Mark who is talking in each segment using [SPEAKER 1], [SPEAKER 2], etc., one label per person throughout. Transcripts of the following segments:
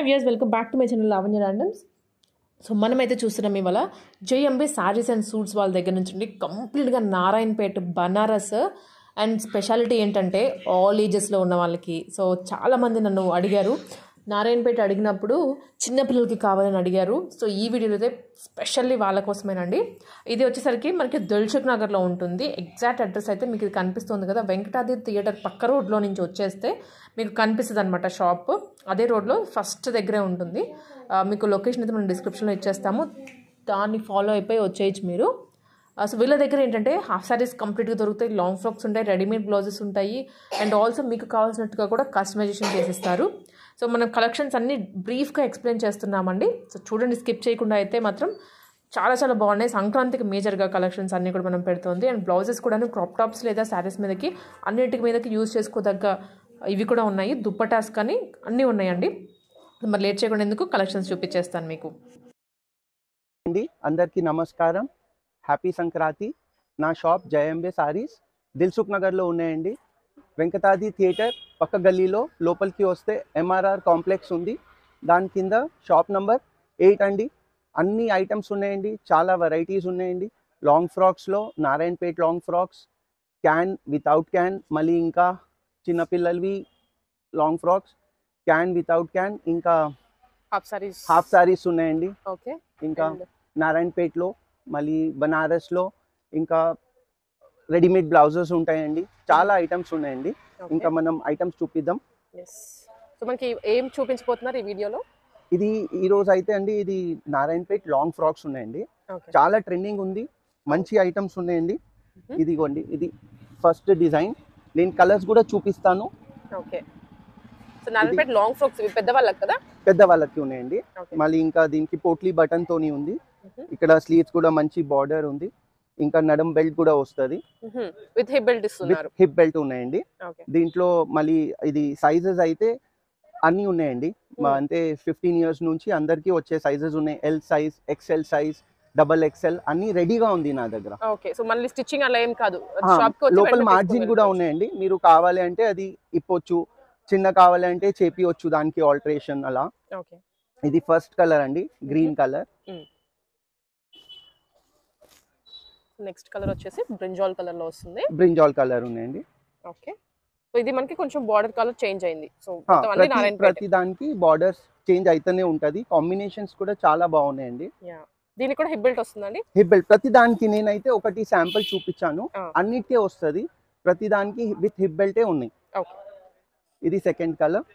[SPEAKER 1] Viewers welcome back to my channel Lavanya randoms so మనమైతే చూస్తున్నాం ఇవాళ జేఎంబీ శారీస్ అండ్ సూట్స్ వాళ్ళ దగ్గర నుంచి ఉండి కంప్లీట్గా నారాయణపేట బనారస్ అండ్ స్పెషాలిటీ ఏంటంటే ఆల్ ఏజెస్లో ఉన్న వాళ్ళకి సో చాలామంది నన్ను అడిగారు నారాయణపేట అడిగినప్పుడు చిన్నపిల్లలకి కావాలని అడిగారు సో ఈ వీడియోలో అయితే స్పెషల్లీ వాళ్ళ కోసమేనండి ఇది వచ్చేసరికి మనకి దిల్సుఖ్ నగర్లో ఉంటుంది ఎగ్జాక్ట్ అడ్రస్ అయితే మీకు ఇది కనిపిస్తుంది కదా వెంకటాద్రి థియేటర్ పక్క రోడ్లో నుంచి వచ్చేస్తే మీకు కనిపిస్తుంది అనమాట షాప్ అదే రోడ్లో ఫస్ట్ దగ్గరే ఉంటుంది ఆ, మీకు లొకేషన్ అయితే మనం డిస్క్రిప్షన్లో ఇచ్చేస్తాము దాన్ని ఫాలో అయిపోయి వచ్చేయచ్చు మీరు ఆ, సో వీళ్ళ దగ్గర ఏంటంటే హాఫ్ సారీస్ కంప్లీట్గా దొరుకుతాయి లాంగ్ ఫ్రాక్స్ ఉంటాయి రెడీమేడ్ బ్లౌజెస్ ఉంటాయి అండ్ ఆల్సో మీకు కావాల్సినట్టుగా కూడా కస్టమైజేషన్ చేసిస్తారు సో మనం కలెక్షన్స్ అన్ని బ్రీఫ్గా ఎక్స్ప్లెయిన్ చేస్తున్నామండి సో చూడండి స్కిప్ చేయకుండా అయితే మాత్రం చాలా చాలా బాగున్నాయి సంక్రాంతికి మేజర్గా కలెక్షన్స్ అన్నీ కూడా మనం పెడుతుంది అండ్ బ్లౌజెస్ కూడా క్రాప్ టాప్స్ లేదా శారీస్ మీదకి అన్నిటి మీదకి యూజ్ చేసుకోదగ్గ ఇవి కూడా ఉన్నాయి దుప్పటాస్ కానీ అన్నీ ఉన్నాయండి మరి లేట్ చేయకుండా ఎందుకు కలెక్షన్స్ చూపించేస్తాను మీకు
[SPEAKER 2] అండి అందరికీ నమస్కారం హ్యాపీ సంక్రాంతి నా షాప్ జయంబే సారీస్ దిల్సుఖ్ నగర్లో ఉన్నాయండి వెంకటాది థియేటర్ పక్క గల్లీలో లోపలికి వస్తే ఎంఆర్ఆర్ కాంప్లెక్స్ ఉంది దాని కింద షాప్ నంబర్ ఎయిట్ అండి అన్ని ఐటమ్స్ ఉన్నాయండి చాలా వెరైటీస్ ఉన్నాయండి లాంగ్ ఫ్రాక్స్లో Narayanpet long frocks khan without khan మళ్ళీ ఇంకా చిన్నపిల్లలవి long frocks khan without khan ఇంకా
[SPEAKER 1] హాఫ్ సారీస్
[SPEAKER 2] హాఫ్ సారీస్ ఉన్నాయండి
[SPEAKER 1] ఓకే
[SPEAKER 2] ఇంకా నారాయణపేట్లో మళ్ళీ బనారస్లో ఇంకా రెడీమేడ్ బ్లౌజెస్ ఉంటాయండి చాలా ఐటమ్స్ ఉన్నాయండి ఇంకా మనం ఐటమ్స్ చూపిద్దాం
[SPEAKER 1] సో మనకి ఏం చూపించబోతున్నారు ఈ వీడియోలో
[SPEAKER 2] ఇది ఈ రోజు అయితే అండి ఇది నారాయణపేట్ లాంగ్ ఫ్రాక్స్ ఉన్నాయండి
[SPEAKER 1] ఓకే
[SPEAKER 2] చాలా ట్రెండింగ్ ఉంది మంచి ఐటమ్స్ ఉన్నాయండి
[SPEAKER 1] Mhm.
[SPEAKER 2] ఇదిగోండి ఇది ఫస్ట్ డిజైన్ నేను కలర్స్ కూడా చూపిస్తాను
[SPEAKER 1] okay so Narayanpet long frocks ఇవి పెద్దవాళ్ళకి కదా
[SPEAKER 2] పెద్దవాళ్ళకి ఉన్నాయండి
[SPEAKER 1] ఓకే
[SPEAKER 2] మళ్ళీ ఇంకా దీనికి పోట్లీ బటన్ తోని ఉంది
[SPEAKER 1] Mhm.
[SPEAKER 2] ఇక్కడ స్లీవ్స్ కూడా మంచి బార్డర్ ఉంది ఇంకా నడం బెల్ట్ కూడా వస్తుంది
[SPEAKER 1] విత్ హిప్ బెల్ట్ ఇస్తున్నారు
[SPEAKER 2] హిప్ బెల్ట్ ఉన్నాయండి
[SPEAKER 1] ఓకే
[SPEAKER 2] దీంట్లో మళ్ళీ ఇది సైజెస్ అయితే అన్నీ ఉన్నాయండి మా
[SPEAKER 1] Hmm.
[SPEAKER 2] అంటే ఫిఫ్టీన్ ఇయర్స్ నుంచి అందరికీ వచ్చే సైజెస్ ఉన్నాయి L size XL size double XL అన్ని రెడీగా ఉంది నా దగ్గర
[SPEAKER 1] ఓకే సో మళ్ళీ స్టిచ్చింగ్ అలా ఏం కాదు
[SPEAKER 2] ఆ,
[SPEAKER 1] షాప్ కి వచ్చి
[SPEAKER 2] లోపల
[SPEAKER 1] వెంటనే
[SPEAKER 2] మార్జిన్
[SPEAKER 1] తీసుకొని
[SPEAKER 2] కూడా
[SPEAKER 1] వెళ్ళిపోవచ్చు.
[SPEAKER 2] ఉన్నాయండి మీరు కావాలి అంటే అది ఇప్పొచ్చు చిన్న కావాలి అంటే చేపియొచ్చు దానికి ఆల్టరేషన్ అలా
[SPEAKER 1] ఓకే
[SPEAKER 2] ఇది ఫస్ట్ కలర్ అండి గ్రీన్ కలర్
[SPEAKER 1] నెక్స్ట్ కలర్ వచ్చేసి బ్రింజాల్ కలర్ లో వస్తుంది
[SPEAKER 2] బ్రింజాల్ కలర్ ఉన్నాయండి
[SPEAKER 1] ఓకే సో ఇది మనకి కొంచెం బార్డర్ కలర్ చేంజ్ అయింది సో
[SPEAKER 2] ఆ,
[SPEAKER 1] మొత్తం అన్ని
[SPEAKER 2] ప్రతి
[SPEAKER 1] నారాయణపేట
[SPEAKER 2] ప్రతి దానికి బార్డర్స్ చేంజ్ అయితేనే ఉంటది కాంబినేషన్స్ కూడా చాలా బాగున్నాయండి
[SPEAKER 1] యా దీనికి కూడా హిప్ బెల్ట్ వస్తుందండి
[SPEAKER 2] హిప్ బెల్ట్ ప్రతి దానికి నేనైతే ఒకటి శాంపుల్ చూపించాను
[SPEAKER 1] ఆ.
[SPEAKER 2] అన్నిటికే వస్తుంది ప్రతి దానికి విత్ హిప్ బెల్టే ఉన్నాయి
[SPEAKER 1] ఓకే
[SPEAKER 2] ఇది సెకండ్ కలర్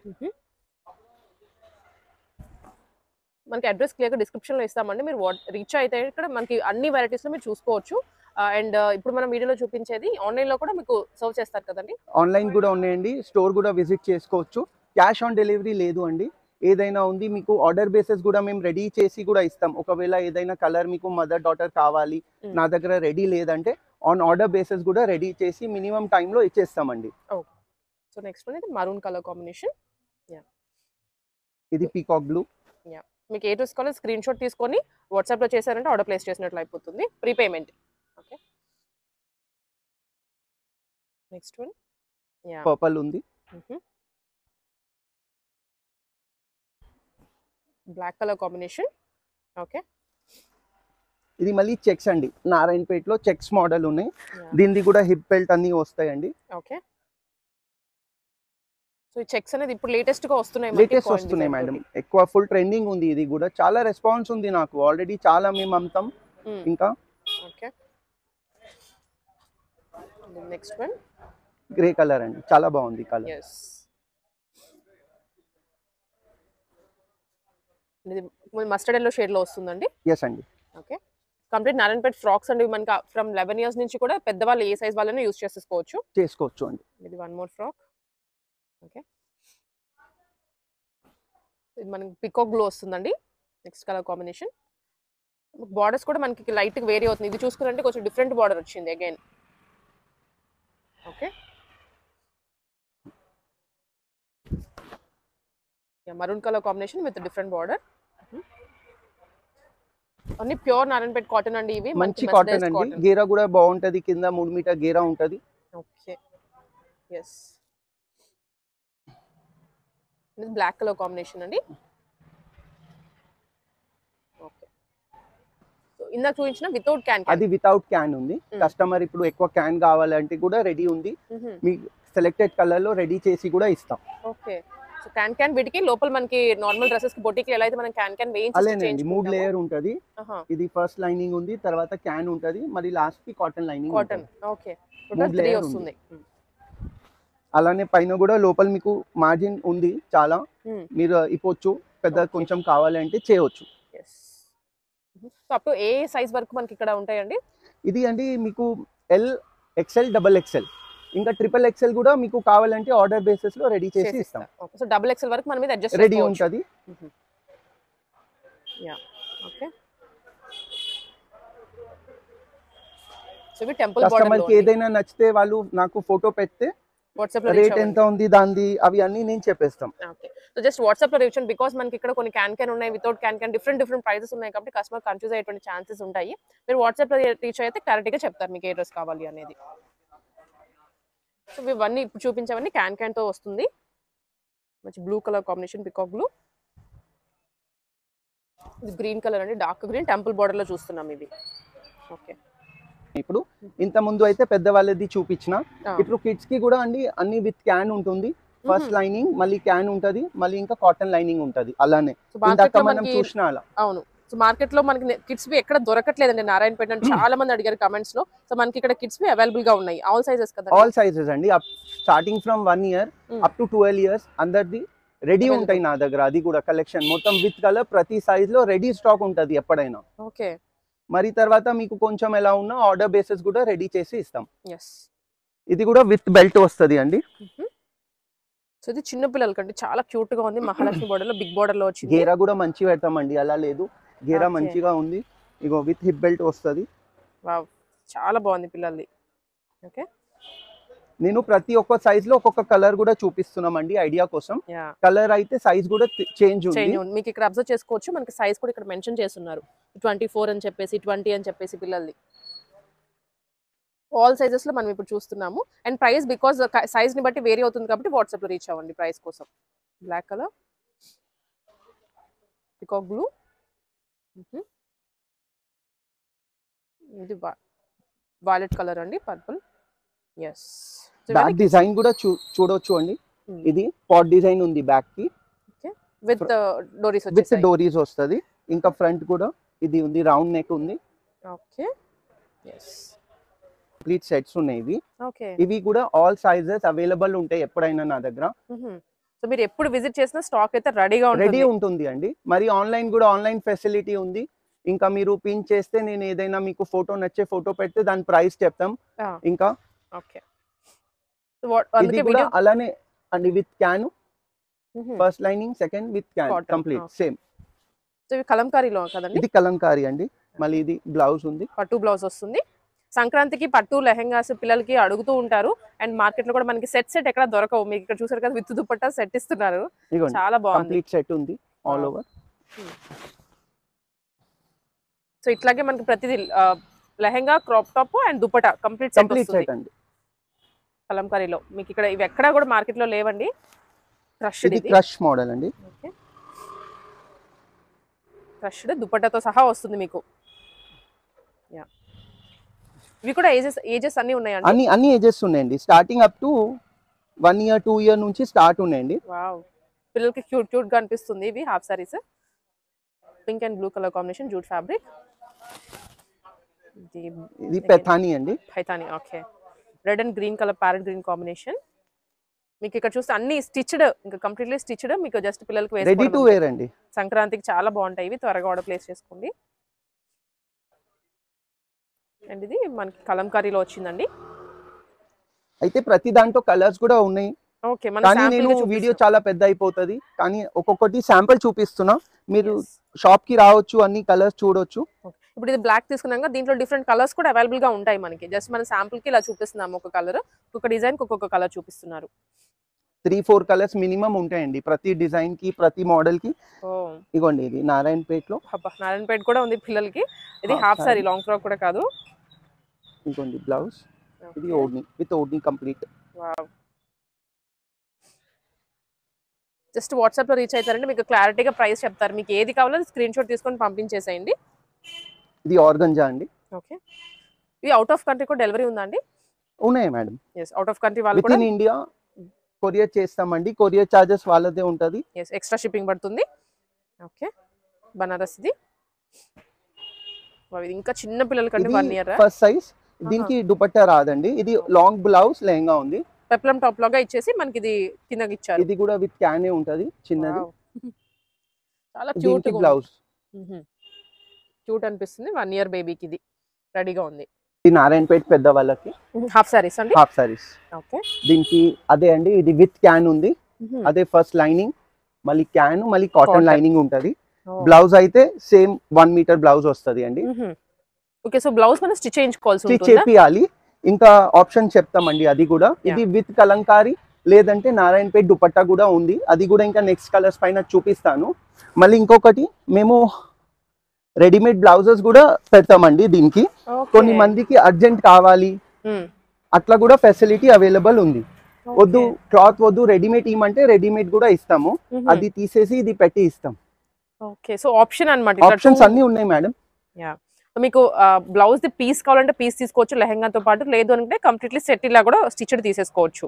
[SPEAKER 1] మనకి అడ్రస్ క్లియర్గా డిస్క్రిప్షన్లో ఇస్తామండి మీరు వాట్ రీచ్ అయితే ఇక్కడ మనకి అన్ని varieties లో మీరు చూసుకోవచ్చు అండ్ ఇప్పుడు మనం వీడియోలో చూపించేది online లో కూడా మీకు సర్వ్ చేస్తారు కదండి
[SPEAKER 2] ఆన్లైన్ కూడా ఉన్నాయండి స్టోర్ కూడా విజిట్ చేసుకోవచ్చు క్యాష్ ఆన్ డెలివరీ లేదు అండి ఏదైనా ఉంది మీకు ఆర్డర్ బేసిస్ కూడా మేము రెడీ చేసి కూడా ఇస్తాం ఒకవేళ ఏదైనా కలర్ మీకు మదర్ డాటర్ కావాలి
[SPEAKER 1] Mm.
[SPEAKER 2] నా దగ్గర రెడీ లేదంటే ఆన్ ఆర్డర్ బేసిస్ కూడా రెడీ చేసి మినిమం టైంలో ఇచ్చేస్తామండి
[SPEAKER 1] సో నెక్స్ట్ వన్ ఇది మరూన్ కలర్ కాంబినేషన్
[SPEAKER 2] ఇది పీకాక్ బ్లూ
[SPEAKER 1] మీకు ఏ డ్రెస్ కావాలో స్క్రీన్ షాట్ తీసుకొని వాట్సాప్లో చేశారంటే ఆర్డర్ ప్లేస్ చేసినట్లు అయిపోతుంది prepayment okay next one yeah
[SPEAKER 2] purple ఉంది
[SPEAKER 1] బ్లాక్ కలర్ కాంబినేషన్ ఓకే
[SPEAKER 2] ఇది మళ్ళీ చెక్స్ అండి నారాయణపేటలో చెక్స్ మోడల్ ఉన్నాయి దీనిది కూడా హిప్ బెల్ట్ అన్ని వస్తాయండి
[SPEAKER 1] ఓకే సో ఈ చెక్స్ అనేది ఇప్పుడు లేటెస్ట్ గా వస్తున్నాయి
[SPEAKER 2] లేటెస్ట్ వస్తున్నాయి మేడం ఎక్కువ ఫుల్ ట్రెండింగ్ ఉంది ఇది కూడా చాలా రెస్పాన్స్ ఉంది నాకు ఆల్రెడీ చాలా మేము అమ్ముతాం ఇంకా
[SPEAKER 1] okay next one
[SPEAKER 2] grey colour అండి చాలా బాగుంది కలర్
[SPEAKER 1] ఎస్ ఇది మస్టర్డ్ ఎల్లో షేడ్ లో వస్తుందండి
[SPEAKER 2] ఎస్ అండి
[SPEAKER 1] ఓకే కంప్లీట్ నారాయణపేట ఫ్రాక్స్ అండి మనకి ఫ్రమ్ లెవెన్ ఇయర్స్ నుంచి కూడా పెద్దవాళ్ళు ఏ సైజ్ వాళ్ళని యూస్ చేసేసుకోవచ్చు
[SPEAKER 2] చేసుకోవచ్చు అండి
[SPEAKER 1] ఇది వన్ మోర్ ఫ్రాక్ ఓకే ఇది మనకి పికో గ్లో వస్తుందండి నెక్స్ట్ కలర్ కాంబినేషన్ బార్డర్స్ కూడా మనకి లైట్ వేరీ అవుతుంది ఇది చూసుకుంటే కొంచెం డిఫరెంట్ బార్డర్ వచ్చింది again okay maroon colour combination with different border అన్ని ప్యూర్ నారాయణపేట కాటన్ అండి ఇవి
[SPEAKER 2] మంచి కాటన్ అండి గేరా కూడా బాగుంటది కింద మూడు మీటర్ గేరా ఉంటది
[SPEAKER 1] okay yes black colour combination అండి ఇందాక చూపించిన వితౌట్ క్యాన్
[SPEAKER 2] అది వితౌట్ క్యాన్ ఉంది
[SPEAKER 1] Mm.
[SPEAKER 2] కస్టమర్ ఇప్పుడు ఎక్కువ క్యాన్ కావాలంటే కూడా రెడీ ఉంది మీ సెలెక్టెడ్ కలర్ లో రెడీ చేసి కూడా ఇస్తాం
[SPEAKER 1] ఓకే సో క్యాన్ క్యాన్ వీటికి లోపల మనకి నార్మల్ డ్రెస్సెస్ కి బొటికి ఎలా అయితే మనం క్యాన్ క్యాన్ వేయించి
[SPEAKER 2] అలానేండి మూడు లేయర్ ఉంటది ఇది ఫస్ట్ లైనింగ్ ఉంది తర్వాత క్యాన్ ఉంటది మరి లాస్ట్ కి కాటన్ లైనింగ్
[SPEAKER 1] కాటన్ ఓకే
[SPEAKER 2] మూడు
[SPEAKER 1] టోటల్ త్రీ
[SPEAKER 2] layer
[SPEAKER 1] వస్తుంది
[SPEAKER 2] అలానే పైన కూడా లోపల మీకు మార్జిన్ ఉంది చాలా
[SPEAKER 1] Hmm.
[SPEAKER 2] మీరు ఇప్పొచ్చు పెద్ద
[SPEAKER 1] Okay.
[SPEAKER 2] కొంచెం కావాలంటే చేయొచ్చు
[SPEAKER 1] yes so up to a size వరకు మనకి ఇక్కడ ఉంటాయండి
[SPEAKER 2] ఇది అండి మీకు ఎల్ ఎక్సెల్ డబల్ ఎక్సెల్ ఇంకా ట్రిపుల్ ఎక్సెల్ కూడా మీకు కావాలంటే ఆర్డర్ బేసిస్ లో రెడీ చేసి ఇస్తాం
[SPEAKER 1] ఓకే సో డబుల్ ఎక్స్ఎల్ వరకు మనం ఇది అడ్జస్ట్
[SPEAKER 2] రెడీ ఉంటది
[SPEAKER 1] యా ఓకే సో ఇవి టెంపుల్
[SPEAKER 2] కస్టమర్
[SPEAKER 1] బోర్డర్
[SPEAKER 2] కి ఏదైనా నచ్చితే వాళ్ళు నాకు ఫోటో పెడితే
[SPEAKER 1] వాట్సాప్ లో
[SPEAKER 2] రేట్ ఎంత ఉంది దాంది అవి అన్ని నేను చెప్పేస్తాం
[SPEAKER 1] ఓకే సో జస్ట్ వాట్సాప్ లో రీచ్ బికాస్ మనకి ఇక్కడ కొన్ని క్యాన్ క్యాన్ ఉన్నాయి without can khan different different prices ఉన్నాయి కాబట్టి కస్టమర్ కన్ఫ్యూజ్ అయ్యేటువంటి ఛాన్సెస్ ఉంటాయి మీరు వాట్సాప్ లో రీచ్ అయితే క్లారిటీగా చెప్తారు మీకు ఏ డ్రెస్ కావాలి అనేది సో ఇవన్నీ ఇప్పుడు చూపించేవన్నీ క్యాన్ క్యాన్ తో వస్తుంది మంచి blue colour combination peacock blue ఇది గ్రీన్ కలర్ అండి డార్క్ గ్రీన్ టెంపుల్ బార్డర్ లో చూస్తున్నాం ఇది ఓకే
[SPEAKER 2] ఇప్పుడు ఇంత ముందు అయితే పెద్ద వాళ్ళది చూపించిన ఇప్పుడు కిడ్స్ కి కూడా అండి అన్ని విత్ క్యాన్ ఉంటుంది ఫస్ట్ లైనింగ్ మళ్ళీ క్యాన్ ఉంటది మళ్ళీ ఇంకా కాటన్ లైనింగ్ ఉంటది అలానే
[SPEAKER 1] సో మార్కెట్
[SPEAKER 2] ఇందాక
[SPEAKER 1] లో
[SPEAKER 2] మనం
[SPEAKER 1] మనకి
[SPEAKER 2] చూసిన అలా
[SPEAKER 1] అవును సో మార్కెట్ లో మనకి కిడ్స్ వి ఎక్కడ దొరకట్లేదండి నారాయణపేట అని చాలా మంది అడిగారు కమెంట్స్ లో సో మనకి ఇక్కడ కిడ్స్ వి అవైలబుల్ గా ఉన్నాయి ఆల్ సైజెస్ కదా
[SPEAKER 2] ఆల్ సైజెస్ అండి starting from one year
[SPEAKER 1] Mm.
[SPEAKER 2] Up to twelve years అందరిది రెడీ
[SPEAKER 1] Available.
[SPEAKER 2] ఉంటాయి నా దగ్గర అది కూడా కలెక్షన్ మొత్తం విత్ కలర్ ప్రతి సైజ్ లో రెడీ స్టాక్ ఉంటది ఎప్పుడైనా
[SPEAKER 1] ఓకే
[SPEAKER 2] మరి తర్వాత మీకు కొంచెం ఎలా ఉన్నా ఆర్డర్ బేసిస్ కూడా రెడీ చేసి ఇస్తాం
[SPEAKER 1] ఎస్
[SPEAKER 2] ఇది కూడా విత్ బెల్ట్ వస్తది అండి
[SPEAKER 1] సో ఇది చిన్న పిల్లలకంటే చాలా క్యూట్ గా ఉంది మహాలక్ష్మి బోర్డర్ లో బిగ్ బోర్డర్ లో వచ్చింది
[SPEAKER 2] గేరా కూడా మంచి పెడతామండి అలా లేదు గేరా
[SPEAKER 1] Okay.
[SPEAKER 2] మంచిగా ఉంది ఇగో విత్ హిప్ బెల్ట్ వస్తది
[SPEAKER 1] వావ్ చాలా బాగుంది పిల్లల్ది ఓకే
[SPEAKER 2] నేను ప్రతి ఒక్క సైజ్ లో ఒక్కొక్క కలర్ కూడా చూపిస్తున్నామండి ఐడియా కోసం
[SPEAKER 1] యా
[SPEAKER 2] కలర్ అయితే సైజ్ కూడా చేంజ్ ఉంది
[SPEAKER 1] చేంజ్ ఉంది మీకు ఇక్కడ అబ్జర్వ్ చేసుకోవచ్చు మనకి సైజ్ కూడా ఇక్కడ మెన్షన్ చేస్తున్నారు ట్వంటీ ఫోర్ అని చెప్పేసి ట్వంటీ అని చెప్పేసి పిల్లల్ది ఆల్ సైజెస్ లో మనం ఇప్పుడు చూస్తున్నాము అండ్ ప్రైస్ బికాస్ సైజ్ ని బట్టి వేరీ అవుతుంది కాబట్టి వాట్సాప్ లో రీచ్ అవ్వండి ప్రైస్ కోసం బ్లాక్ కలర్ పికాక్ బ్లూ ఇది వాలెట్ కలర్ అండి పర్పుల్ ఎస్
[SPEAKER 2] బ్యాక్ డిజైన్ కూడా చూ చూడొచ్చు అండి ఇది పాట్ డిజైన్ ఉంది బ్యాక్ కి
[SPEAKER 1] విత్ డోరీస్
[SPEAKER 2] విత్
[SPEAKER 1] వచ్చేసాయి
[SPEAKER 2] డోరీస్ వస్తది ఇంకా ఫ్రంట్ కూడా ఇది ఉంది రౌండ్ నెక్ ఉంది
[SPEAKER 1] ఓకే ఎస్
[SPEAKER 2] కంప్లీట్ సెట్స్ ఉన్నాయి ఇవి
[SPEAKER 1] ఓకే
[SPEAKER 2] ఇవి కూడా ఆల్ సైజెస్ అవైలబుల్ ఉంటాయి ఎప్పుడైనా నా దగ్గర
[SPEAKER 1] సో మీరు ఎప్పుడు విజిట్ చేసినా స్టాక్ అయితే రెడీగా
[SPEAKER 2] రెడీ
[SPEAKER 1] ఉంటుంది
[SPEAKER 2] ఉంటుంది అండి మరి ఆన్లైన్ కూడా ఆన్లైన్ ఫెసిలిటీ ఉంది ఇంకా మీరు పిన్ చేస్తే నేను ఏదైనా మీకు ఫోటో నచ్చే ఫోటో పెడితే దాని ప్రైస్ చెప్తాం
[SPEAKER 1] Ah.
[SPEAKER 2] ఇంకా
[SPEAKER 1] ఓకే సో వాట్
[SPEAKER 2] ఇది
[SPEAKER 1] అందుకే
[SPEAKER 2] కూడా
[SPEAKER 1] వీడియో
[SPEAKER 2] అలానే అండి with can first lining second with can
[SPEAKER 1] Cotton,
[SPEAKER 2] complete
[SPEAKER 1] ah.
[SPEAKER 2] Same
[SPEAKER 1] so ఇవి కలంకారీలో కదండి
[SPEAKER 2] ఇది కలంకారీ అండి మళ్ళీ ఇది బ్లౌజ్ ఉంది
[SPEAKER 1] పట్టు బ్లౌజ్ వస్తుంది సంక్రాంతికి పట్టు లెహెంగాస్ పిల్లలకి అడుగుతూ ఉంటారు అండ్ మార్కెట్ లో కూడా మనకి సెట్ సెట్ ఎక్కడ దొరకవు మీకు ఇక్కడ చూసారు కదా విత్ దుపట్టా సెట్ ఇస్తున్నారు
[SPEAKER 2] ఇదిగోండి
[SPEAKER 1] చాలా బాగుంది
[SPEAKER 2] కంప్లీట్ సెట్ ఉంది ఆల్
[SPEAKER 1] Wow.
[SPEAKER 2] ఓవర్
[SPEAKER 1] సో ఇట్లాగే మనకి ప్రతిదీ ఆ, lehenga crop top and dupatta complete set
[SPEAKER 2] complete
[SPEAKER 1] వస్తుంది
[SPEAKER 2] సెట్ అండి
[SPEAKER 1] కలంకారీలో మీకు ఇక్కడ ఇవి ఎక్కడా కూడా మార్కెట్ లో లేవండి క్రష్
[SPEAKER 2] ఇది
[SPEAKER 1] ఇది
[SPEAKER 2] క్రష్ మోడల్ అండి
[SPEAKER 1] ఓకే క్రష్డ్ దుపట్టాతో సహా వస్తుంది మీకు యా ఇవి కూడా ఏజెస్ ఏజెస్ అన్ని ఉన్నాయండి
[SPEAKER 2] అన్ని అన్ని ఏజెస్ ఉన్నాయండి starting up to one year two year నుంచి స్టార్ట్ ఉన్నాయండి
[SPEAKER 1] వావ్ పిల్లలకి క్యూట్ క్యూట్ గా అనిపిస్తుంది ఇవి half saris pink and blue colour combination jute fabric
[SPEAKER 2] ఇది పెథానీ అండి
[SPEAKER 1] Paithani okay red and green colour parrot green combination మీకు ఇక్కడ చూస్తే అన్ని స్టిచ్డ్ ఇంకా కంప్లీట్లీ స్టిచ్డ్ మీకు జస్ట్ పిల్లలకి
[SPEAKER 2] రెడీ
[SPEAKER 1] వేసుకోవడం
[SPEAKER 2] టు
[SPEAKER 1] అంతే.
[SPEAKER 2] వేర్ అండి
[SPEAKER 1] సంక్రాంతికి చాలా బాగుంటాయి ఇవి త్వరగా ఆర్డర్ ప్లేస్ చేసుకోండి అండ్ ఇది మనకి కలంకారీలో వచ్చిందండి
[SPEAKER 2] అయితే ప్రతి దాంట్లో కలర్స్ కూడా ఉన్నాయి
[SPEAKER 1] ఓకే మన
[SPEAKER 2] కానీ
[SPEAKER 1] sample
[SPEAKER 2] నేను
[SPEAKER 1] గా
[SPEAKER 2] వీడియో
[SPEAKER 1] చూపిస్తున్నాం.
[SPEAKER 2] చాలా పెద్ద అయిపోతుంది కానీ ఒక్కొక్కటి శాంపుల్ చూపిస్తున్నా మీరు
[SPEAKER 1] Yes.
[SPEAKER 2] షాప్ కి రావచ్చు అన్ని కలర్స్ చూడొచ్చు
[SPEAKER 1] Okay. ఇప్పుడు ఇది బ్లాక్ తీసుకున్నాక దీంట్లో డిఫరెంట్ కలర్స్ కూడా అవైలబుల్ గా ఉంటాయి మనకి జస్ట్ మన శాంపుల్ కి ఇలా చూపిస్తున్నాము ఒక కలర్ ఒక్కొక్క డిజైన్ ఒక్కొక్క కలర్ చూపిస్తున్నారు
[SPEAKER 2] త్రీ ఫోర్ కలర్స్ మినిమం ఉంటాయండి ప్రతి డిజైన్ కి ప్రతి మోడల్ కి
[SPEAKER 1] ఓ
[SPEAKER 2] ఇగోండి ఇది నారాయణపేట్ లో
[SPEAKER 1] అబ్బా నారాయణపేట కూడా ఉంది పిల్లలకి ఇది
[SPEAKER 2] Half
[SPEAKER 1] half sari
[SPEAKER 2] saree.
[SPEAKER 1] Long frock కూడా కాదు
[SPEAKER 2] ఇగోండి బ్లౌజ్ ఇది odhni with odhni complete
[SPEAKER 1] just WhatsApp లో రీచ్ అవుతారంటే మీకు క్లారిటీగా ప్రైస్ చెప్తారు మీకు ఏది కావాలో స్క్రీన్ షాట్ తీసుకొని పంపించేసేయండి
[SPEAKER 2] ఇది ఆర్గంజా అండి
[SPEAKER 1] ఓకే ఇది అవుట్ ఆఫ్ కంట్రీ కూడా డెలివరీ ఉందా అండి
[SPEAKER 2] ఉన్నాయి madam
[SPEAKER 1] yes out of country వాళ్ళు
[SPEAKER 2] విత్
[SPEAKER 1] కూడా
[SPEAKER 2] ఇన్ ఇండియా కొరియర్ చేస్తామండి కొరియర్ చార్జెస్ వాళ్ళదే ఉంటుంది
[SPEAKER 1] ఎస్ ఎక్స్ట్రా షిప్పింగ్ పడుతుంది ఓకే బనారస్ ఇది వావ్, ఇది ఇంకా చిన్న పిల్లల కంటే వన్ ఇయర్
[SPEAKER 2] ఫస్ట్ సైజ్ దీనికి దుపట్టా రాదండి ఇది లాంగ్ బ్లౌజ్ లెహంగా ఉంది
[SPEAKER 1] పెప్లం టాప్ లాగా ఇచ్చేసి మనకి ఇది కిందకి ఇచ్చారు
[SPEAKER 2] ఇది కూడా విత్ క్యానే ఉంటది చిన్నది
[SPEAKER 1] Wow. చాలా క్యూట్
[SPEAKER 2] దీనికి బ్లౌజ్
[SPEAKER 1] క్యూట్ అనిపిస్తుంది వన్ ఇయర్ బేబీకి ఇది రెడీగా ఉంది
[SPEAKER 2] ఇది నారాయణపేట పెద్ద వాళ్ళకి
[SPEAKER 1] హాఫ్ సారీస్ అండి
[SPEAKER 2] హాఫ్ సారీస్
[SPEAKER 1] ఓకే
[SPEAKER 2] దీనికి అదే అండి ఇది విత్ క్యాన్ ఉంది అదే ఫస్ట్ లైనింగ్ మళ్ళీ క్యాన్ మళ్ళీ కాటన్
[SPEAKER 1] Cotton.
[SPEAKER 2] లైనింగ్ ఉంటది బ్లౌజ్ అయితే సేమ్ వన్ మీటర్ బ్లౌజ్ వస్తది అండి
[SPEAKER 1] ఓకే సో బ్లౌజ్ మనం స్టిచ్ చేయించుకోవాల్సి
[SPEAKER 2] స్టిచ్
[SPEAKER 1] ఉంటుందా
[SPEAKER 2] చేపియాలి ఇంకా ఆప్షన్ చెప్తామండి అది కూడా ఇది విత్ కలంకారీ లేదంటే నారాయణపేట దుపట్టా కూడా ఉంది అది కూడా ఇంకా నెక్స్ట్ కలర్స్ పైన చూపిస్తాను మళ్ళీ ఇంకొకటి మేము రెడీమేడ్ బ్లౌజెస్ కూడా పెడతామండి దీనికి
[SPEAKER 1] Okay.
[SPEAKER 2] కొన్ని మందికి అర్జెంట్ కావాలి
[SPEAKER 1] Hmm.
[SPEAKER 2] అట్లా కూడా ఫెసిలిటీ అవైలబుల్ ఉంది వద్దు
[SPEAKER 1] Okay.
[SPEAKER 2] క్లాత్ వద్దు రెడీమేడ్ ఇవ్వమంటే రెడీమేడ్ కూడా ఇస్తాము
[SPEAKER 1] Mhm.
[SPEAKER 2] అది తీసేసి ఇది పెట్టి ఇస్తాం
[SPEAKER 1] ఓకే సో ఆప్షన్ అనమాట
[SPEAKER 2] ఆప్షన్స్ అన్ని ఉన్నాయి మేడం
[SPEAKER 1] మీకు బ్లౌజ్ ది పీస్ కావాలంటే పీస్ తీసుకోవచ్చు లెహంగాతో పాటు లేదు అంటే కంప్లీట్లీ సెట్ ఇలా కూడా స్టిచ్డ్ తీసేసుకోవచ్చు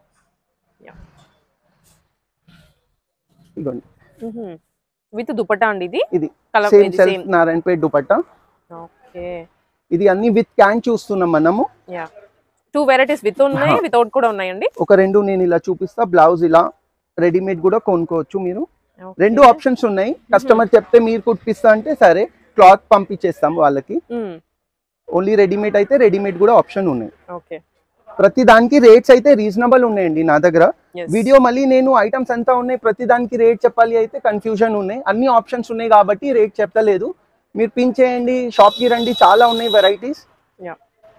[SPEAKER 2] ఇదిగోండి
[SPEAKER 1] విత్ దుపట్టా అండి ఇది
[SPEAKER 2] ఇది
[SPEAKER 1] కలర్
[SPEAKER 2] సేమ్
[SPEAKER 1] ఇది
[SPEAKER 2] self
[SPEAKER 1] same
[SPEAKER 2] Narayanpet dupatta
[SPEAKER 1] okay
[SPEAKER 2] ఇది అన్ని విత్ క్యాన్ చూస్తున్నాం మనము
[SPEAKER 1] యా టూ వెరైటీస్ విత్ ఉన్నాయి వితౌట్ కూడా ఉన్నాయండి
[SPEAKER 2] ఒక రెండు నేను ఇలా చూపిస్తా బ్లౌజ్ ఇలా రెడీమేడ్ కూడా కొనుక్కోవచ్చు మీరు
[SPEAKER 1] Okay.
[SPEAKER 2] రెండు ఆప్షన్స్ ఉన్నాయి కస్టమర్ చెప్తే మీరు కుట్టిస్తా అంటే సరే క్లాత్ పంపించేస్తాం వాళ్ళకి
[SPEAKER 1] మ్మ్.
[SPEAKER 2] ఓన్లీ రెడీమేడ్ అయితే రెడీమేడ్ కూడా ఆప్షన్ ఉన్నాయి
[SPEAKER 1] ఓకే
[SPEAKER 2] ప్రతి దానికి రేట్స్ అయితే రీజనబుల్ ఉన్నాయండి నా దగ్గర
[SPEAKER 1] Yes.
[SPEAKER 2] వీడియో మళ్ళీ నేను ఐటమ్స్ ఎంత ఉన్నాయి ప్రతి దానికి రేట్ చెప్పాలి అయితే కన్ఫ్యూజన్ ఉన్నాయి అన్ని ఆప్షన్స్ ఉన్నాయి కాబట్టి రేట్ చెప్తలేదు మీరు పిన్ చేయండి షాప్కి రండి చాలా ఉన్నాయి వెరైటీస్
[SPEAKER 1] Yeah.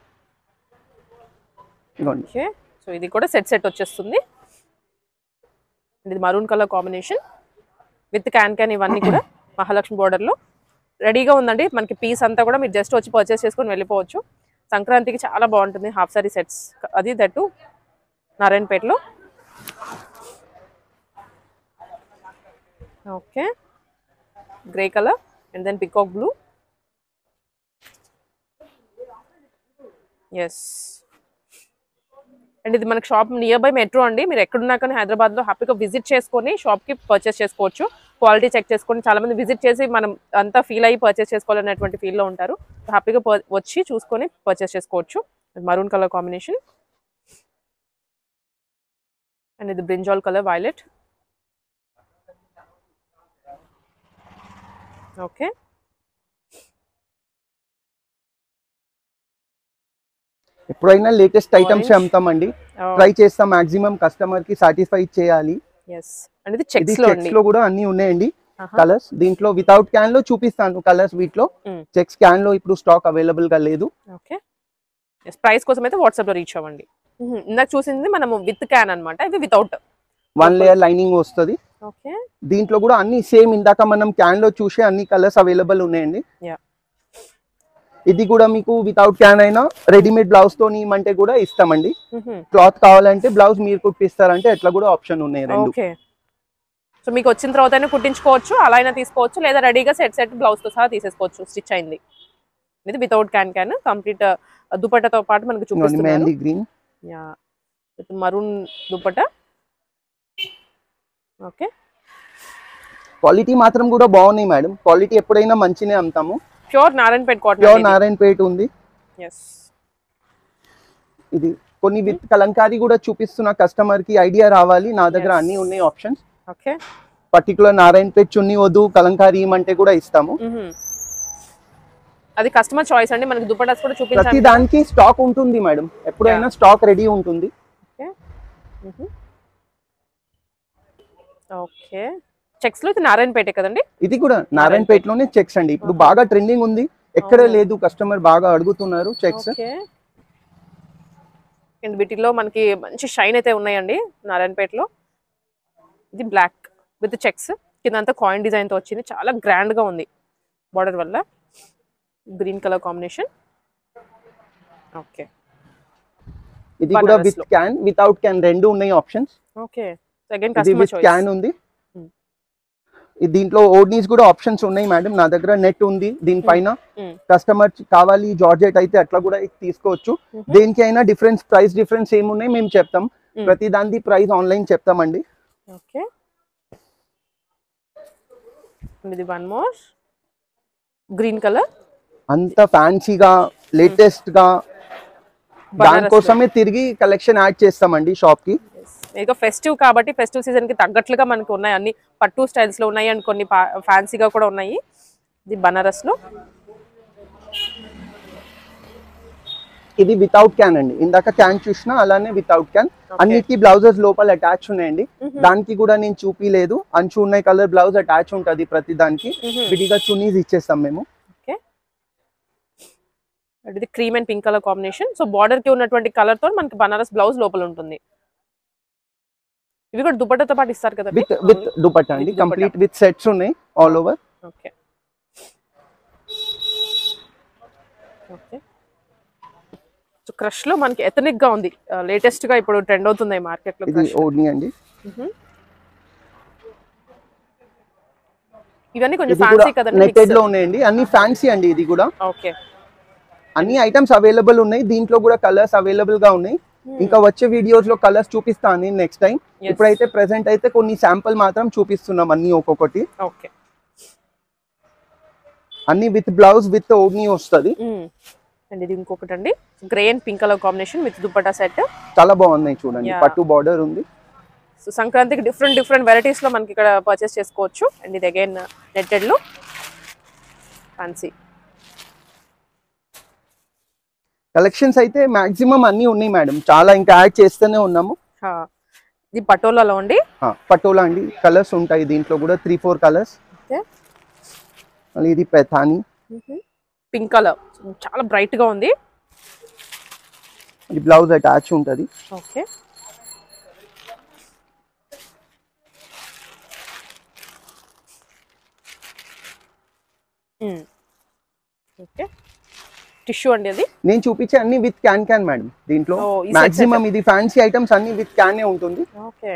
[SPEAKER 2] ఇదిగోండి
[SPEAKER 1] ఓకే సో ఇది కూడా సెట్ సెట్ వచ్చేస్తుంది ఇది maroon colour combination with can can ఇవన్నీ కూడా మహాలక్ష్మి border లో రెడీగా ఉందండి మనకి పీస్ అంతా కూడా మీరు జస్ట్ వచ్చి పర్చేస్ చేసుకొని వెళ్ళిపోవచ్చు సంక్రాంతికి చాలా బాగుంటుంది హాఫ్ సారీ సెట్స్ అది దట్టు నారాయణపేటలో okay grey colour and then peacock blue yes and ఇది మనకి షాప్ నియర్ బై మెట్రో అండి మీరు ఎక్కడున్నా కానీ హైదరాబాద్లో హ్యాపీగా విజిట్ చేసుకొని షాప్కి పర్చేస్ చేసుకోవచ్చు క్వాలిటీ చెక్ చేసుకొని చాలా మంది విజిట్ చేసి మనం అంతా ఫీల్ అయ్యి పర్చేస్ చేసుకోవాలనేటువంటి ఫీల్లో ఉంటారు హ్యాపీగా వచ్చి చూసుకొని పర్చేస్ చేసుకోవచ్చు మరూన్ కలర్ కాంబినేషన్ అండ్ ఇది బ్రింజాల్ కలర్ వైలెట్ ఓకే
[SPEAKER 2] ఎప్పుడైనా లేటెస్ట్ ఐటమ్స్
[SPEAKER 1] Orange.
[SPEAKER 2] అమ్ముతామండి ట్రై చేస్తాం మాక్సిమం కస్టమర్ కి సాటిస్ఫై చేయాలి
[SPEAKER 1] ఎస్ అండ్ ఇది
[SPEAKER 2] ఇది
[SPEAKER 1] చెక్స్ లో అండి
[SPEAKER 2] చెక్స్ లో కూడా అన్ని ఉన్నాయండి
[SPEAKER 1] ఆహా.
[SPEAKER 2] కలర్స్ దీంట్లో వితౌట్ క్యాన్ లో చూపిస్తాను కలర్స్ వీటిలో
[SPEAKER 1] Mm.
[SPEAKER 2] చెక్స్ క్యాన్ లో ఇప్పుడు స్టాక్ అవైలబుల్ గా లేదు
[SPEAKER 1] ఓకే ఎస్ ప్రైస్ కోసం అయితే వాట్సాప్ లో రీచ్ అవ్వండి మ్మ్. ఇందాక చూసింది మనము విత్ క్యాన్ అన్నమాట ఇది వితౌట్
[SPEAKER 2] వన్ లేయర్ లైనింగ్ వస్తుంది
[SPEAKER 1] ఓకే
[SPEAKER 2] దీంట్లో కూడా అన్ని సేమ్ ఇందాక మనం క్యాన్ లో చూసే అన్ని కలర్స్ అవైలబుల్ ఉన్నాయండి
[SPEAKER 1] Yeah.
[SPEAKER 2] ఇది కూడా మీకు వితౌట్ క్యాన్ అయినా రెడీమేడ్ బ్లౌజ్ తో ఇమ్మంటే కూడా ఇస్తామండి క్లాత్ కావాలంటే బ్లౌజ్ మీరు కుట్టిస్తారంటే ఎట్లా కూడా ఆప్షన్ ఉన్నాయి రెండు
[SPEAKER 1] ఓకే సో మీకు వచ్చిన తర్వాత కుట్టించుకోవచ్చు అలా అయినా తీసుకోవచ్చు లేదా రెడీగా సెట్ సెట్ బ్లౌజ్ తో సహా తీసేసుకోవచ్చు స్టిచ్ అయింది ఇది వితౌట్ క్యాన్ క్యాన్ కంప్లీట్ దుపట్టతో పాటు మనకు చూపిస్తున్నారు
[SPEAKER 2] mehndi green
[SPEAKER 1] yeah with maroon dupatta okay
[SPEAKER 2] quality మాత్రం కూడా బాగున్నాయి మేడం క్వాలిటీ ఎప్పుడైనా మంచినే అమ్ముతాము
[SPEAKER 1] pure Narayanpet
[SPEAKER 2] pure
[SPEAKER 1] cotton
[SPEAKER 2] Narayanpet ఉంది
[SPEAKER 1] ఎస్
[SPEAKER 2] ఇది కొన్ని విత్ కలంకారీ కూడా చూపిస్తున్న కస్టమర్ కి ఐడియా రావాలి నా దగ్గర
[SPEAKER 1] Yes.
[SPEAKER 2] అన్ని ఉన్నాయి options
[SPEAKER 1] okay
[SPEAKER 2] particular Narayanpet chunni వద్దు కలంకారీ ఇమ్మంటే కూడా ఇస్తాము
[SPEAKER 1] అది కస్టమర్ చాయిస్ అండి మనకి దుపట్టాస్ కూడా
[SPEAKER 2] ప్రతి
[SPEAKER 1] చూపించండి
[SPEAKER 2] దానికి స్టాక్ ఉంటుంది మేడం ఎప్పుడైనా స్టాక్ రెడీ ఉంటుంది
[SPEAKER 1] ఓకే చెక్స్ లో ఇది నారాయణపేట కదండి
[SPEAKER 2] ఇది కూడా నారాయణపేటలోనే చెక్స్ అండి ఇప్పుడు బాగా ట్రెండింగ్ ఉంది ఎక్కడ
[SPEAKER 1] అవును.
[SPEAKER 2] లేదు కస్టమర్ బాగా అడుగుతున్నారు చెక్స్
[SPEAKER 1] ఓకే అండ్ వీటిలో మనకి మంచి షైన్ అయితే ఉన్నాయండి నారాయణపేటలో ఇది బ్లాక్ విత్ చెక్స్ కింద అంతా కాయిన్ డిజైన్ తో వచ్చింది చాలా గ్రాండ్ గా ఉంది బార్డర్ వల్ల గ్రీన్ కలర్ కాంబినేషన్ ఓకే
[SPEAKER 2] ఇది కూడా
[SPEAKER 1] బనారస్
[SPEAKER 2] విత్
[SPEAKER 1] లో.
[SPEAKER 2] క్యాన్ వితౌట్ క్యాన్ రెండు ఉన్నాయి ఆప్షన్స్
[SPEAKER 1] ఓకే అగైన్
[SPEAKER 2] ఇది
[SPEAKER 1] కస్టమర్
[SPEAKER 2] విత్
[SPEAKER 1] చాయిస్
[SPEAKER 2] క్యాన్ ఉంది
[SPEAKER 1] Hmm.
[SPEAKER 2] ఈ దీంట్లో ఓడ్నీస్ కూడా ఆప్షన్స్ ఉన్నాయి మేడం నా దగ్గర నెట్ ఉంది దీనిపైన
[SPEAKER 1] Mm.
[SPEAKER 2] కస్టమర్ కావాలి జార్జెట్ అయితే అట్లా కూడా తీసుకోవచ్చు
[SPEAKER 1] Mhm.
[SPEAKER 2] దేనికి అయినా డిఫరెన్స్ ప్రైస్ డిఫరెన్స్ ఏమున్నాయి మేము చెప్తాం
[SPEAKER 1] Mm.
[SPEAKER 2] ప్రతి దాని ప్రైస్ ఆన్లైన్ చెప్తామండి
[SPEAKER 1] ఓకే ఇది వన్ మోర్ గ్రీన్ కలర్
[SPEAKER 2] అంత ఫ్యాన్సీగా లేటెస్ట్ గా దానికోసమే తిరిగి కలెక్షన్ యాడ్ చేస్తామండి షాప్ కి
[SPEAKER 1] ఇక ఫెస్టివ్ కాబట్టి ఫెస్టివ్ సీజన్ కి తగ్గట్లుగా మనకు ఉన్నాయి అన్ని పట్టు స్టైల్స్ లో ఉన్నాయి అండ్ కొన్ని ఫ్యాన్సీగా కూడా ఉన్నాయి ఇది బనారస్ లో
[SPEAKER 2] ఇది వితౌట్ క్యాన్ అండి ఇందాక క్యాన్ చూసినా అలానే వితౌట్ క్యాన్ అన్నిటికీ బ్లౌజెస్ లోపల అటాచ్ ఉన్నాయండి
[SPEAKER 1] Mhm.
[SPEAKER 2] దానికి కూడా నేను చూపిలేదు అంచు ఉన్నాయి కలర్ బ్లౌజ్ అటాచ్ ఉంటది ప్రతి దానికి
[SPEAKER 1] Mhm.
[SPEAKER 2] విడిగా చునీస్ ఇచ్చేస్తాం మేము
[SPEAKER 1] ఇది cream and pink colour combination so border కి ఉన్నటువంటి కలర్ తో మనకి బనారస్ బ్లౌజ్ లోపల ఉంటుంది ఇవి కూడా దుపట్టాతో పాటు ఇస్తారు కదా
[SPEAKER 2] విత్ విత్ దుపట్టా అండి
[SPEAKER 1] With dupatta.
[SPEAKER 2] Complete with sets ఉన్నాయి all over
[SPEAKER 1] okay okay so crush లో మనకి ఎథనిక్ గా ఉంది లేటెస్ట్ గా ఇప్పుడు ట్రెండ్ అవుతుంది మార్కెట్ లో
[SPEAKER 2] ఇది
[SPEAKER 1] crush.
[SPEAKER 2] ఓడ్ని అండి
[SPEAKER 1] మ్మ్. ఇవన్నీ కొంచెం
[SPEAKER 2] ఇది కూడా
[SPEAKER 1] ఫ్యాన్సీ కదండి
[SPEAKER 2] నెట్టెడ్ లో ఉన్నాయండి అన్ని ఫ్యాన్సీ అండి ఇది కూడా
[SPEAKER 1] ఓకే
[SPEAKER 2] అన్ని ఐటమ్స్ అవైలబుల్ ఉన్నాయి దీంట్లో కూడా కలర్స్ అవైలబుల్ గా ఉన్నాయి ఇంకా వచ్చే వీడియోస్ లో కలర్స్ చూపిస్తాను నేను నెక్స్ట్ టైం ఇప్పుడైతే ప్రెసెంట్ అయితే కొన్ని శాంపుల్ మాత్రం చూపిస్తున్నాం అన్ని ఒక్కొక్కటి
[SPEAKER 1] ఓకే
[SPEAKER 2] అన్ని విత్ బ్లౌజ్ విత్ ఓడ్ని వస్తుంది
[SPEAKER 1] అండ్ ఇది ఇంకొకటి అండి grey and pink colour combination with dupatta set
[SPEAKER 2] చాలా బాగున్నాయి చూడండి
[SPEAKER 1] Yeah.
[SPEAKER 2] పట్టు బార్డర్ ఉంది
[SPEAKER 1] సో సంక్రాంతికి డిఫరెంట్ డిఫరెంట్ వెరైటీస్ లో మనకి ఇక్కడ పర్చేస్ చేసుకోవచ్చు అండ్ ఇది అగైన్ నెట్టెడ్ లో ఫ్యాన్సీ
[SPEAKER 2] కలెక్షన్స్ అయితే మాక్సిమం అన్ని ఉన్నాయి మేడం చాలా ఇంకా యాడ్ చేస్తూనే ఉన్నాము
[SPEAKER 1] ఇది పటోలాలో అండి
[SPEAKER 2] ఆ, పటోలా అండి కలర్స్ ఉంటాయి దీంట్లో కూడా త్రీ ఫోర్ కలర్స్
[SPEAKER 1] ఓకే
[SPEAKER 2] మళ్ళీ ఇది పెథాని
[SPEAKER 1] పింక్ కలర్ చాలా బ్రైట్ గా ఉంది
[SPEAKER 2] ఇది బ్లౌజ్ అటాచ్ ఉంటుంది
[SPEAKER 1] ఓకే ఓకే టిష్యూ అండి అది
[SPEAKER 2] నేను చూపించే అన్ని విత్ క్యాన్ క్యాన్ మేడం దీంట్లో
[SPEAKER 1] Oh, ఈ set
[SPEAKER 2] మాక్సిమం ఇది ఫ్యాన్సీ ఐటమ్స్ అన్ని విత్ క్యానే ఉంటుంది
[SPEAKER 1] ఓకే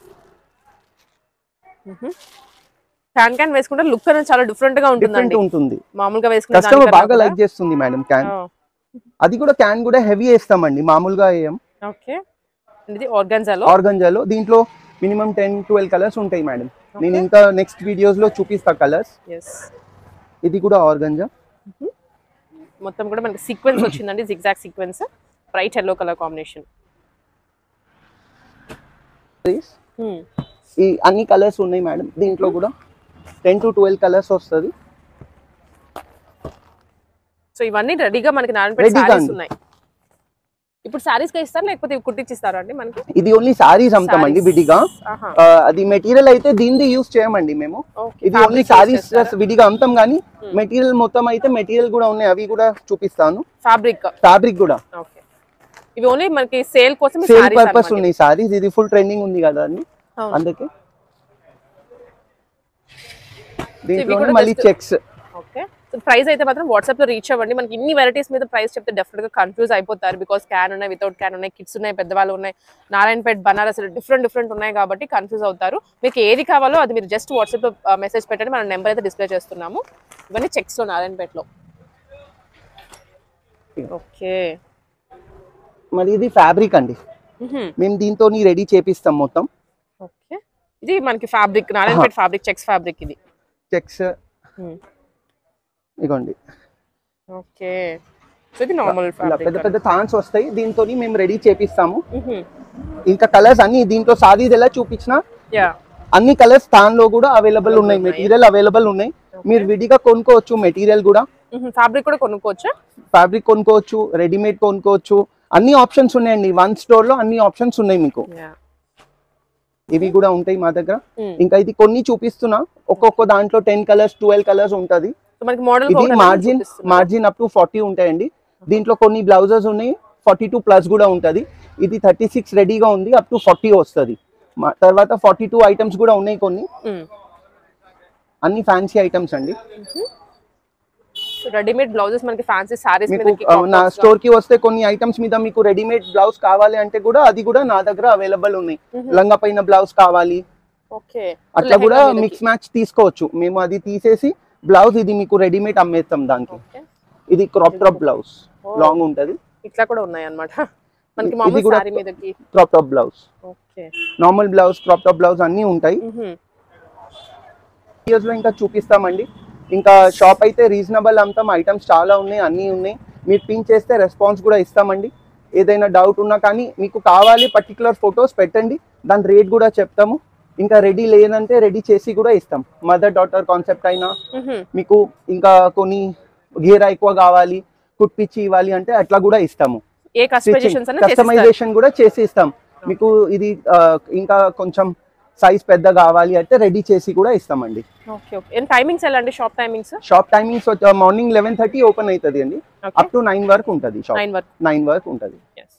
[SPEAKER 1] క్యాన్ క్యాన్ వేసుకుంటే లుక్ అనేది చాలా డిఫరెంట్ గా
[SPEAKER 2] డిఫరెంట్
[SPEAKER 1] ఉంటుందండి
[SPEAKER 2] ఉంటుంది
[SPEAKER 1] మామూలుగా వేసుకునే
[SPEAKER 2] కస్టమర్
[SPEAKER 1] దానికన్నా
[SPEAKER 2] బాగా
[SPEAKER 1] కూడా.
[SPEAKER 2] లైక్ చేస్తుంది మేడం క్యాన్
[SPEAKER 1] Oh,
[SPEAKER 2] అది కూడా క్యాన్ కూడా హెవీ వేస్తామండి మామూలుగా వేయం
[SPEAKER 1] ఓకే ఇది ఆర్గాన్జాలో
[SPEAKER 2] ఆర్గంజాలో దీంట్లో మినిమం టెన్ ట్వెల్వ్ కలర్స్ ఉంటాయి మేడం నేను ఇంకా నెక్స్ట్ వీడియోస్ లో చూపిస్తా కలర్స్
[SPEAKER 1] ఎస్
[SPEAKER 2] ఇది కూడా ఆర్గంజా
[SPEAKER 1] మొత్తం కూడా మనకి సీక్వెన్స్ వచ్చిందండి zigzag sequence bright yellow colour combination
[SPEAKER 2] ఈ అన్ని కలర్స్ ఉన్నాయి మేడం దీంట్లో కూడా టెన్ టు ట్వెల్వ్ కలర్స్ వస్తుంది
[SPEAKER 1] సో ఇవన్నీ రెడీగా మనకి నారాయణపేట
[SPEAKER 2] Ready గా
[SPEAKER 1] సారీస్
[SPEAKER 2] ఉంది.
[SPEAKER 1] ఉన్నాయి ఇప్పుడు సారీస్ గా ఇస్తారు లేకపోతే ఇవి కుట్టించిస్తారా అండి మనకి
[SPEAKER 2] ఇది ఓన్లీ సారీస్ అమ్ముతామండి
[SPEAKER 1] Sarees.
[SPEAKER 2] విడిగా
[SPEAKER 1] ఆహా.
[SPEAKER 2] ఆ, అది మెటీరియల్ అయితే దీనిది యూస్ చేయమండి మేము
[SPEAKER 1] Okay.
[SPEAKER 2] ఇది ఓన్లీ
[SPEAKER 1] Fabric use
[SPEAKER 2] సారీస్
[SPEAKER 1] చేస్తారా?
[SPEAKER 2] విడిగా అమ్ముతాం కానీ
[SPEAKER 1] Hmm.
[SPEAKER 2] మెటీరియల్ మొత్తం అయితే మెటీరియల్ కూడా ఉన్నాయి అవి కూడా చూపిస్తాను
[SPEAKER 1] ఫ్యాబ్రిక్
[SPEAKER 2] ఫ్యాబ్రిక్ కూడా
[SPEAKER 1] ఓకే ఇవి ఓన్లీ మనకి సేల్ కోసం
[SPEAKER 2] సేల్ పర్పస్ ఉన్నాయి సారీస్ ఇది ఫుల్ ట్రెండింగ్ ఉంది కదా అండి
[SPEAKER 1] అవును.
[SPEAKER 2] అందుకే దీంట్లో
[SPEAKER 1] కూడా
[SPEAKER 2] మళ్ళీ
[SPEAKER 1] just-
[SPEAKER 2] checks
[SPEAKER 1] okay so price అయితే మాత్రం వాట్సాప్ లో రీచ్ అవ్వండి మనకి ఇన్ని వెరైటీస్ మీద ప్రైస్ చెప్తే డెఫినెట్ గా కన్ఫ్యూజ్ అయిపోతారు బికాస్ క్యాన్ ఉన్నాయి వితౌట్ క్యాన్ ఉన్నాయి కిడ్స్ ఉన్నాయి పెద్దవాళ్ళు ఉన్నాయి నారాయణపేట్ బనారస్ డిఫరెంట్ డిఫరెంట్ ఉన్నాయి కాబట్టి కన్ఫ్యూజ్ అవుతారు మీకు ఏది కావాలో అది మీరు జస్ట్ వాట్సాప్ లో మెసేజ్ పెట్టండి మన నెంబర్ అయితే డిస్ప్లే చేస్తున్నాము ఇవన్నీ చెక్స్ లో నారాయణపేటలో ఓకే
[SPEAKER 2] మరి ఇది ఫ్యాబ్రిక్ అండి మేము దీంతో రెడీ చేపిస్తాం మొత్తం
[SPEAKER 1] ఓకే ఇది మనకి fabric Narayanpet fabric checks fabric ఇది
[SPEAKER 2] చెక్స్ ఇగోండి
[SPEAKER 1] ఓకే సో ఇది నార్మల్
[SPEAKER 2] ఇలా పెద్ద
[SPEAKER 1] ఫ్యాబ్రిక్
[SPEAKER 2] పెద్ద థాన్స్ వస్తాయి దీంతో మేము రెడీ చేపిస్తాము ఇంకా కలర్స్ అన్ని దీంట్లో సారీస్ ఎలా చూపించినా
[SPEAKER 1] యా
[SPEAKER 2] అన్ని కలర్స్ థాన్ లో కూడా అవైలబుల్
[SPEAKER 1] Available
[SPEAKER 2] ఉన్నాయి
[SPEAKER 1] ఉన్నాయి.
[SPEAKER 2] మెటీరియల్ అవైలబుల్ ఉన్నాయి మీరు విడిగా కొనుక్కోవచ్చు మెటీరియల్ కూడా
[SPEAKER 1] ఫ్యాబ్రిక్ కూడా కొనుక్కోవచ్చా
[SPEAKER 2] ఫ్యాబ్రిక్ కొనుక్కోవచ్చు రెడీమేడ్ కొనుక్కోవచ్చు అన్ని ఆప్షన్స్ ఉన్నాయండి వన్ స్టోర్ లో అన్ని ఆప్షన్స్ ఉన్నాయి మీకు
[SPEAKER 1] యా
[SPEAKER 2] ఇవి కూడా ఉంటాయి మా దగ్గర ఇంకా ఇది కొన్ని చూపిస్తున్నా ఒక్కొక్క దాంట్లో టెన్ కలర్స్ ట్వెల్వ్ కలర్స్ ఉంటది
[SPEAKER 1] సో మనకి మోడల్
[SPEAKER 2] ఇది margin margin up to forty ఉంటాయండి దీంట్లో కొన్ని బ్లౌజెస్ ఉన్నాయి ఫార్టీ టూ ప్లస్ కూడా ఉంటది ఇది థర్టీ సిక్స్ రెడీగా ఉంది అప్ టు ఫార్టీ వస్తుంది తర్వాత ఫార్టీ టూ ఐటమ్స్ కూడా ఉన్నాయి కొన్ని అన్ని ఫ్యాన్సీ ఐటమ్స్ అండి
[SPEAKER 1] రెడీమేడ్ బ్లౌజెస్ మనకి ఫ్యాన్సీ సారీస్
[SPEAKER 2] మీకు ఆ, నా స్టోర్ కి వస్తే కొన్ని ఐటమ్స్ మీద మీకు రెడీమేడ్ బ్లౌజ్ కావాలి అంటే కూడా అది కూడా నా దగ్గర అవైలబుల్ ఉన్నాయి లంగా పైన బ్లౌజ్ కావాలి
[SPEAKER 1] ఓకే
[SPEAKER 2] అట్లా కూడా మిక్స్ మ్యాచ్ తీసుకోవచ్చు మేము అది తీసేసి బ్లౌజ్ ఇది మీకు రెడీమేడ్ అమ్మేస్తాం దానికి
[SPEAKER 1] ఓకే
[SPEAKER 2] ఇది క్రాప్ టాప్ బ్లౌజ్ లాంగ్ ఉంటది
[SPEAKER 1] ఇట్లా కూడా ఉన్నాయి అన్నమాట మనకి
[SPEAKER 2] ఇది
[SPEAKER 1] మామూలు
[SPEAKER 2] కూడా
[SPEAKER 1] సారీ మీదకి
[SPEAKER 2] crop top blouse
[SPEAKER 1] okay
[SPEAKER 2] normal blouse crop top blouse అన్నీ ఉంటాయి ఇయర్స్ లో ఇంకా చూపిస్తామండి ఇంకా షాప్ అయితే రీజనబుల్ అమ్ముతాం ఐటమ్స్ చాలా ఉన్నాయి అన్నీ ఉన్నాయి మీరు పిన్ చేస్తే రెస్పాన్స్ కూడా ఇస్తామండి ఏదైనా డౌట్ ఉన్నా కానీ మీకు కావాలి పర్టికులర్ ఫొటోస్ పెట్టండి దాని రేట్ కూడా చెప్తాము ఇంకా రెడీ లేదంటే రెడీ చేసి కూడా ఇస్తాం మదర్ డాటర్ కాన్సెప్ట్ అయినా మీకు ఇంకా కొన్ని గీరా ఎక్కువ కావాలి కుట్పిచ్చి ఇవ్వాలి అంటే అట్లా కూడా ఇస్తాము
[SPEAKER 1] ఏ కస్టమైజేషన్స్ అన్న చేసిస్తారు
[SPEAKER 2] కస్టమైజేషన్ కూడా చేసి ఇస్తాం మీకు ఇది ఆ, ఇంకా కొంచెం సైజ్ పెద్ద కావాలి అయితే రెడీ చేసి కూడా ఇస్తామండి
[SPEAKER 1] ఓకే ఓకే అండ్ టైమింగ్స్ ఎలా అండి shop timings
[SPEAKER 2] shop timings morning eleven thirty open అవుతుంది అండి అప్ టు నైన్ వరకు ఉంటుంది షాప్
[SPEAKER 1] నైన్ వరకు
[SPEAKER 2] నైన్ వరకు ఉంటుంది
[SPEAKER 1] ఎస్